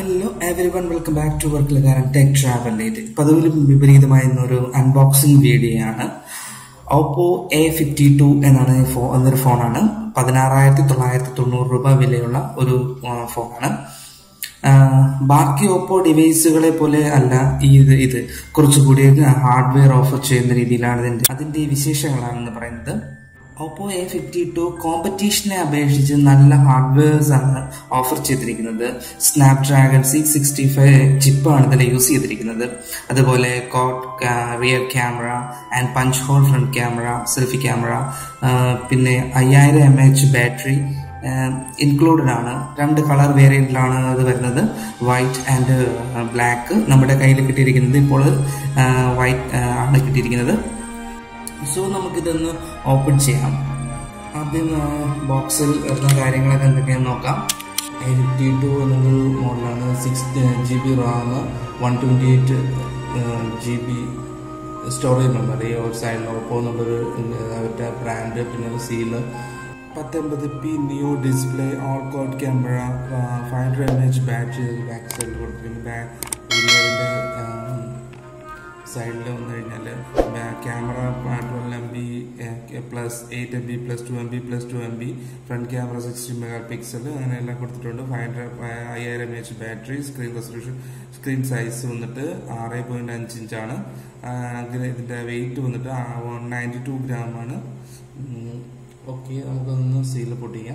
hello everyone welcome back to വർക്കിലുകാരൻ tech travel light പതിവിലും വിപരീതമായ ഒരു അൺബോക്സിംഗ് വീഡിയോ ആണ് ഓപ്പോ എ ഫിഫ്റ്റി ടു എന്നാണ് ഈ ഫോ എന്നൊരു ഫോണാണ് പതിനാറായിരത്തി തൊള്ളായിരത്തി തൊണ്ണൂറ് രൂപ വിലയുള്ള ഒരു ആ, ഫോണാണ് ആ, ബാക്കി ഓപ്പോ ഡിവൈസുകളെ പോലെ അല്ല ഈ ഇത് ഇത് കുറച്ചുകൂടി ഹാർഡ്വെയർ ഓഫർ ചെയ്യുന്ന രീതിയിലാണ് ഇതിന്റെ അതിന്റെ വിശേഷങ്ങളാണെന്ന് പറയുന്നത് ഓപ്പോ എ ഫിഫ്റ്റി ടു കോമ്പറ്റീഷനെ അപേക്ഷിച്ച് നല്ല ഹാർഡ്വെയർസ് ആണ് ഓഫർ ചെയ്തിരിക്കുന്നത് സ്നാപ്ഡ്രാഗൺ സിക്സ് സിക്സ്റ്റി ഫൈവ് ചിപ്പാണ് ഇതിൽ യൂസ് ചെയ്തിരിക്കുന്നത് അതുപോലെ quad rear camera and punch hole front camera selfie camera പിന്നെ അയ്യായിരം എം എച്ച് ബാറ്ററി ഇൻക്ലൂഡഡ് ആണ് രണ്ട് കളർ വേരിയന്റിലാണ് അത് വരുന്നത് വൈറ്റ് ആൻഡ് ബ്ലാക്ക് നമ്മുടെ കയ്യിൽ കിട്ടിയിരിക്കുന്നത് ഇപ്പോൾ വൈറ്റ് ആണ് കിട്ടിയിരിക്കുന്നത് സോ നമുക്കിതൊന്ന് ഓപ്പൺ ചെയ്യാം ആദ്യം ബോക്സിൽ വരുന്ന കാര്യങ്ങളൊക്കെ എന്തൊക്കെയാണെന്ന് നോക്കാം ഫിഫ്റ്റി ടു എന്നൊരു മോഡലാണ് six G B RAM one twenty eight G B storage memory ഒരു സൈഡിൽ ഓപ്പോ എന്നുള്ളൊരു അവരുടെ ബ്രാൻഡ് പിന്നെ ഒരു സീല് പത്തൊമ്പത് പി new display all quad camera five hundred M H battery back സൈഡിൽ കൊടുത്തിട്ടുണ്ട് ബാക്ക് ഇതിൻ്റെ സൈഡിൽ വന്നു കഴിഞ്ഞാൽ camera twelve M B plus eight M B plus two M B plus two M B front camera sixty megapixel അങ്ങനെ എല്ലാം കൊടുത്തിട്ടുണ്ട് five hundred അയ്യായിരം M H battery screen resolution screen size വന്നിട്ട് ആറ് പോയിന്റ് അഞ്ച് ഇഞ്ചാണ് അങ്ങനെ ഇതിൻ്റെ വെയിറ്റ് വന്നിട്ട് വൺ നയൻറ്റി ടു ഗ്രാമാണ് ഓക്കെ നമുക്കൊന്ന് സീൽ പൊട്ടിക്കാം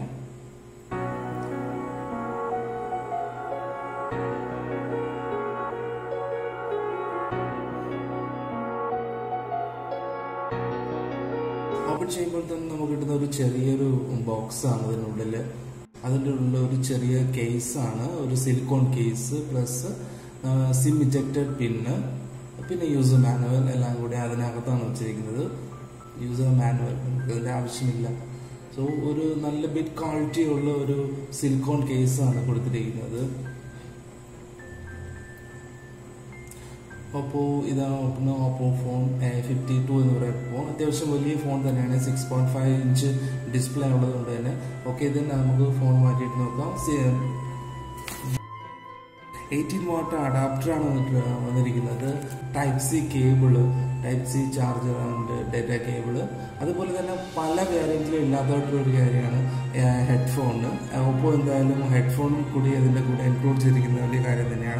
ഓപ്പൺ ചെയ്യുമ്പോൾ തന്നെ നമുക്ക് കിട്ടുന്ന ഒരു ചെറിയൊരു ബോക്സ് ആണ് അതിനുള്ളിൽ അതിൻ്റെ ഉള്ളിൽ ഒരു ചെറിയ കേസ് ആണ് ഒരു silicone case plus sim ejected pin പിന്നെ യൂസർ മാനുവൽ എല്ലാം കൂടി അതിനകത്താണ് വെച്ചിരിക്കുന്നത് യൂസർ മാനുവൽ നമുക്ക് ഇതിൻ്റെ ആവശ്യമില്ല സോ ഒരു നല്ല ബിറ്റ് ക്വാളിറ്റി ഉള്ള ഒരു സിലിക്കോൺ കേസാണ് കൊടുത്തിരിക്കുന്നത് ഓപ്പോ ഇതാണ് Oppo Oppo phone fifty two എന്ന് പറയുന്ന ഫോൺ അത്യാവശ്യം വലിയ ഫോൺ തന്നെയാണ് six point five inch display ഉള്ളതുകൊണ്ട് തന്നെ ഓക്കെ ഇതിന് നമുക്ക് ഫോൺ മാറ്റിയിട്ട് നോക്കാം എയ്റ്റീൻ വാട്ട് അഡാപ്റ്റർ ആണ് വന്നിട്ട് വന്നിരിക്കുന്നത് type C cable type C charger ഉണ്ട് ഡേറ്റ കേബിള് അതുപോലെ തന്നെ പല വേരിയന്റിലും ഇല്ലാത്തതായിട്ടുള്ള ഒരു കാര്യമാണ് ഹെഡ്ഫോണ് ഓപ്പോ എന്തായാലും ഹെഡ്ഫോണും കൂടി അതിൻ്റെ കൂടെ ഇൻക്ലൂഡ് ചെയ്തിരിക്കുന്ന വലിയ കാര്യം തന്നെയാണ്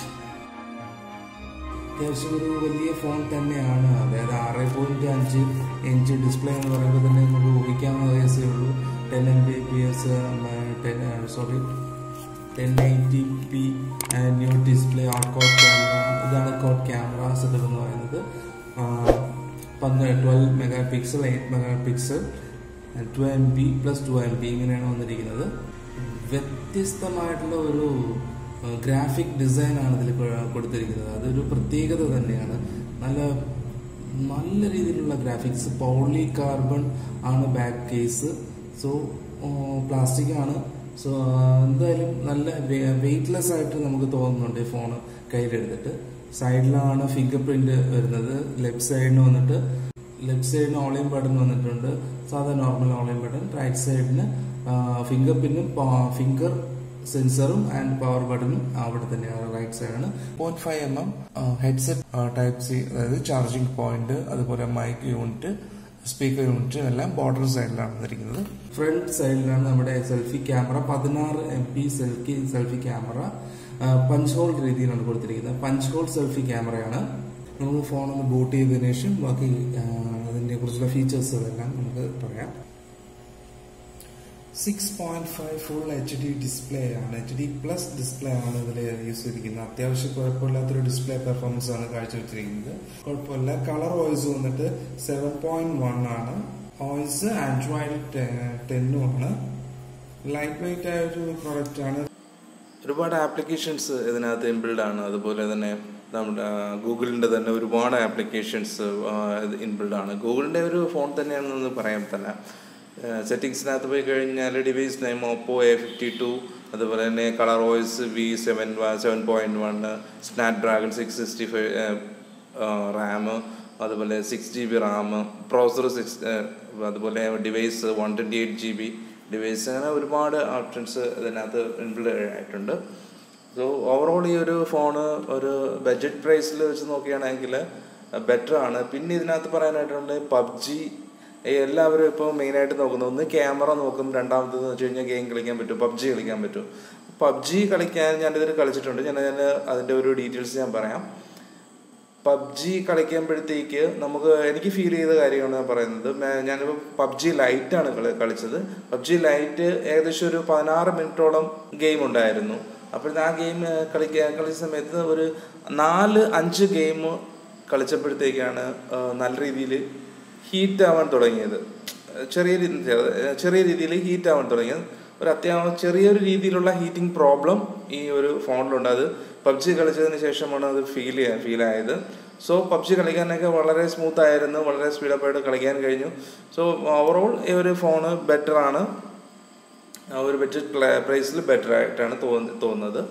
അത്യാവശ്യം ഒരു വലിയ ഫോൺ തന്നെയാണ് അതായത് ആറ് പോയിന്റ് അഞ്ച് ഇഞ്ച് ഡിസ്പ്ലേ എന്ന് പറയുമ്പോൾ തന്നെ നമുക്ക് ഊഹിക്കാവുന്ന കേസേ ഉള്ളൂ ten M B P S ten sorry ten eighty P new display out quad camera ഇതാണ് കോഡ് ക്യാമറ സെറ്റപ്പ് എന്ന് പറയുന്നത് പന്ത്രണ്ട് twelve megapixel eight megapixel two M B plus two M B ഇങ്ങനെയാണ് വന്നിരിക്കുന്നത് വ്യത്യസ്തമായിട്ടുള്ള ഒരു graphic design ആണ് ഇതിൽ കൊടുത്തിരിക്കുന്നത് അതൊരു പ്രത്യേകത തന്നെയാണ് നല്ല നല്ല രീതിയിലുള്ള ഗ്രാഫിക്സ് പോളി കാർബൺ ആണ് ബാക്ക് കേസ് സോ പ്ലാസ്റ്റിക് ആണ് സോ എന്തായാലും നല്ല വെയിറ്റ്ലെസ് ആയിട്ട് നമുക്ക് തോന്നുന്നുണ്ട് ഈ ഫോൺ കയ്യിലെടുത്തിട്ട് സൈഡിലാണ് ഫിംഗർ പ്രിന്റ് വരുന്നത് ലെഫ്റ്റ് സൈഡിന് വന്നിട്ട് ലെഫ്റ്റ് സൈഡിന് ഓൺലൈൻ ബട്ടൺ വന്നിട്ടുണ്ട് സാധാ നോർമൽ ഓൺലൈൻ ബട്ടൺ റൈറ്റ് സൈഡിന് ഫിംഗർ പിന്നും ഫിംഗർ സെൻസറും ആൻഡ് പവർ ബട്ടണും അവിടെ തന്നെയാണ് റൈറ്റ് സൈഡാണ് point five M M headset type C അതായത് ചാർജിംഗ് പോയിന്റ് അതുപോലെ മൈക്ക് യൂണിറ്റ് സ്പീക്കർ യൂണിറ്റ് എല്ലാം ബോർഡർ സൈഡിലാണ് വന്നിരിക്കുന്നത് ഫ്രണ്ട് സൈഡിലാണ് നമ്മുടെ സെൽഫി ക്യാമറ പതിനാറ് M P selfie selfie camera punch hole രീതിയിലാണ് കൊടുത്തിരിക്കുന്നത് പഞ്ച് ഹോൾ സെൽഫി ക്യാമറയാണ് നമുക്ക് ഫോൺ ഒന്ന് ബൂട്ട് ചെയ്തതിനു ശേഷം ബാക്കി അതിനെ കുറിച്ചുള്ള ഫീച്ചേഴ്സുകളെല്ലാം നമുക്ക് പറയാം six point five full H D display ആണ് എച്ച് ഡി പ്ലസ് ഡിസ്പ്ലേ ആണ് ഇതിൽ യൂസ് ചെയ്തിരിക്കുന്നത് അത്യാവശ്യം കുഴപ്പമില്ലാത്തൊരു ഡിസ്പ്ലേ പെർഫോമൻസ് ആണ് കാഴ്ചവെച്ചിരിക്കുന്നത് കുഴപ്പമില്ല കളർ വോയിസ് വന്നിട്ട് സെവൻ പോയിന്റ് വൺ ആണ് വോയിസ് ആൻഡ്രോയിഡ് ടെന്നും ആണ് ലൈറ്റ് വെയിറ്റ് ആയ ഒരു പ്രോഡക്റ്റ് ആണ് ഒരുപാട് ആപ്ലിക്കേഷൻസ് ഇതിനകത്ത് ഇൻബിൽഡ് ആണ് അതുപോലെ തന്നെ നമ്മുടെ ഗൂഗിളിൻ്റെ തന്നെ ഒരുപാട് ആപ്ലിക്കേഷൻസ് ഇൻബിൽഡ് ആണ് ഗൂഗിളിൻ്റെ ഒരു ഫോൺ തന്നെയാണെന്ന് പറയാൻ തന്നെ സെറ്റിങ്സിനകത്ത് പോയി കഴിഞ്ഞാൽ device name Oppo A fifty two അതുപോലെ തന്നെ Color OS V seven seven point one snapdragon six sixty five RAM അതുപോലെ six G B RAM processor six അതുപോലെ device one twenty eight G B device അങ്ങനെ ഒരുപാട് options ഇതിനകത്ത് inbuilt ആയിട്ടുണ്ട് so overall ഈ ഒരു ഫോണ് ഒരു budget പ്രൈസിൽ വെച്ച് നോക്കുകയാണെങ്കിൽ ബെറ്റർ ആണ് പിന്നെ ഇതിനകത്ത് പറയാനായിട്ടുണ്ട് പബ്ജി എല്ലാവരും ഇപ്പോൾ മെയിനായിട്ട് നോക്കുന്നത് ഒന്ന് ക്യാമറ നോക്കും രണ്ടാമത്തേന്ന് വെച്ച് കഴിഞ്ഞാൽ ഗെയിം കളിക്കാൻ പറ്റും പബ്ജി കളിക്കാൻ പറ്റും പബ്ജി കളിക്കാൻ ഞാനിതിൽ കളിച്ചിട്ടുണ്ട് ഞാൻ ഞാൻ അതിൻ്റെ ഒരു ഡീറ്റെയിൽസ് ഞാൻ പറയാം പബ്ജി കളിക്കുമ്പോഴത്തേക്ക് നമുക്ക് എനിക്ക് ഫീൽ ചെയ്ത കാര്യമാണ് ഞാൻ പറയുന്നത് മേ- ഞാനിപ്പോൾ പബ്ജി ലൈറ്റാണ് കളി കളിച്ചത് പബ്ജി ലൈറ്റ് ഏകദേശം ഒരു പതിനാറ് മിനിറ്റോളം ഗെയിം ഉണ്ടായിരുന്നു അപ്പോൾ ആ ഗെയിം കളിക്കാൻ കളിച്ച സമയത്ത് ഒരു നാല് അഞ്ച് ഗെയിം കളിച്ചപ്പോഴത്തേക്കാണ് ആ, നല്ല രീതിയിൽ ഹീറ്റ് ആവാൻ തുടങ്ങിയത് ചെറിയ രീതി ചെറിയ രീതിയിൽ ഹീറ്റ് ആവാൻ തുടങ്ങിയത് ഒരു അത്യാവശ്യം ചെറിയൊരു രീതിയിലുള്ള ഹീറ്റിംഗ് പ്രോബ്ലം ഈ ഒരു ഫോണിലുണ്ട് അത് പബ്ജി കളിച്ചതിന് ശേഷമാണ് അത് ഫീൽ ചെയ്യാൻ ഫീൽ ആയത് സോ പബ്ജി കളിക്കാനൊക്കെ വളരെ സ്മൂത്ത് ആയിരുന്നു വളരെ സ്പീഡപ്പായിട്ട് കളിക്കാൻ കഴിഞ്ഞു സോ ഓവറോൾ ഈ ഒരു ഫോണ് ബെറ്റർ ആണ് ആ ഒരു ബഡ്ജറ്റ് പ്രൈസിൽ ബെറ്റർ ആയിട്ടാണ് തോന്നി തോന്നുന്നത്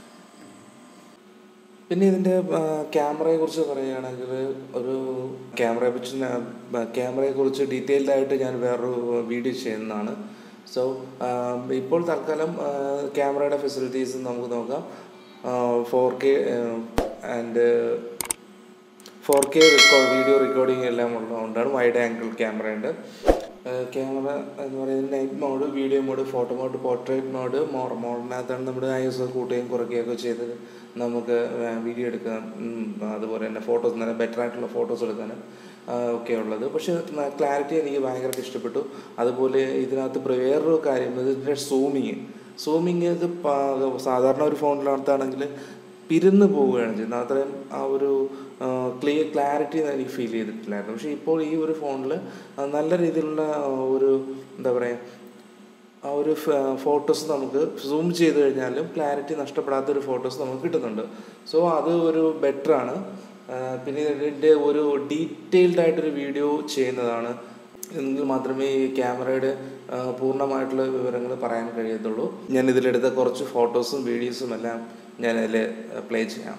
പിന്നെ ഇതിൻ്റെ ക്യാമറയെ കുറിച്ച് പറയുകയാണെങ്കിൽ ഒരു ക്യാമറയെ കുറിച്ച് ക്യാമറയെ കുറിച്ച് ഡീറ്റെയിൽഡ് ആയിട്ട് ഞാൻ വേറൊരു വീഡിയോ ചെയ്യുന്നതാണ് സോ ഇപ്പോൾ തൽക്കാലം ക്യാമറയുടെ ഫെസിലിറ്റീസ് നമുക്ക് നോക്കാം four K and four K record video recording എല്ലാം ഉള്ളതുകൊണ്ടാണ് വൈഡ് ആംഗിൾ ക്യാമറ ഉണ്ട് ക്യാമറ എന്ന് പറയുന്നത് night mode video mode photo mode portrait mode more മോഡിനകത്താണ് നമ്മുടെ ഐ എസ് കൂട്ടുകയും കുറയ്ക്കുകയൊക്കെ ചെയ്ത് നമുക്ക് വീഡിയോ എടുക്കാൻ ഉം, അതുപോലെ തന്നെ ഫോട്ടോസ് നല്ല ബെറ്റർ ആയിട്ടുള്ള ഫോട്ടോസ് എടുക്കാനും ആ, ഒക്കെ ഉള്ളത് പക്ഷേ ക്ലാരിറ്റി എനിക്ക് ഭയങ്കരമായിട്ട് ഇഷ്ടപ്പെട്ടു അതുപോലെ ഇതിനകത്ത് പ്ര- വേറൊരു കാര്യം ഇതിൻ്റെ സൂമിങ് സൂമിങ് ഇത് പ- സാധാരണ ഒരു ഫോണിനകത്താണെങ്കിൽ പിരുന്ന് പോവുകയാണ് ചെയ്യുന്നത് അത്രയും ആ ഒരു ക്ലിയർ ക്ലാരിറ്റി എനിക്ക് ഫീൽ ചെയ്തിട്ടില്ലായിരുന്നു പക്ഷേ ഇപ്പോൾ ഈ ഒരു ഫോണിൽ നല്ല രീതിയിലുള്ള ആ, ഒരു എന്താ പറയുക ആ ഒരു ഫോട്ടോസ് നമുക്ക് സൂം ചെയ്ത് കഴിഞ്ഞാലും ക്ലാരിറ്റി നഷ്ടപ്പെടാത്ത ഒരു ഫോട്ടോസ് നമുക്ക് കിട്ടുന്നുണ്ട് സോ അത് ഒരു ബെറ്റർ ആണ് ആ, പിന്നെ ഇതിൻ്റെ ഒരു ഡീറ്റെയിൽഡ് ആയിട്ടൊരു വീഡിയോ ചെയ്യുന്നതാണ് എങ്കിൽ മാത്രമേ ഈ ക്യാമറയുടെ ആ, പൂർണ്ണമായിട്ടുള്ള വിവരങ്ങൾ പറയാൻ കഴിയത്തുള്ളൂ ഞാൻ ഇതിലെടുത്ത കുറച്ച് ഫോട്ടോസും വീഡിയോസും എല്ലാം ഞാൻ അതിൽ പ്ലേ ചെയ്യാം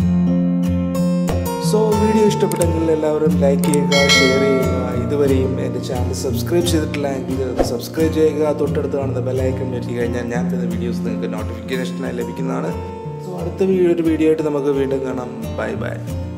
സോ വീഡിയോ ഇഷ്ടപ്പെട്ടെങ്കിൽ എല്ലാവരും ലൈക്ക് ചെയ്യുക ഷെയർ ചെയ്യുക ഇതുവരെയും എൻ്റെ ചാനൽ സബ്സ്ക്രൈബ് ചെയ്തിട്ടില്ല എങ്കിൽ സബ്സ്ക്രൈബ് ചെയ്യുക തൊട്ടടുത്ത് കാണുന്ന ബെല്ലൈക്കൺ ഞെക്കി കഴിഞ്ഞാൽ ഞാൻ ഇടുന്ന വീഡിയോസ് നിങ്ങൾക്ക് നോട്ടിഫിക്കേഷനായി ലഭിക്കുന്നതാണ് സോ അടുത്ത വീഡിയോ ഒരു വീഡിയോ ആയിട്ട് നമുക്ക് വീണ്ടും കാണാം ബൈ ബൈ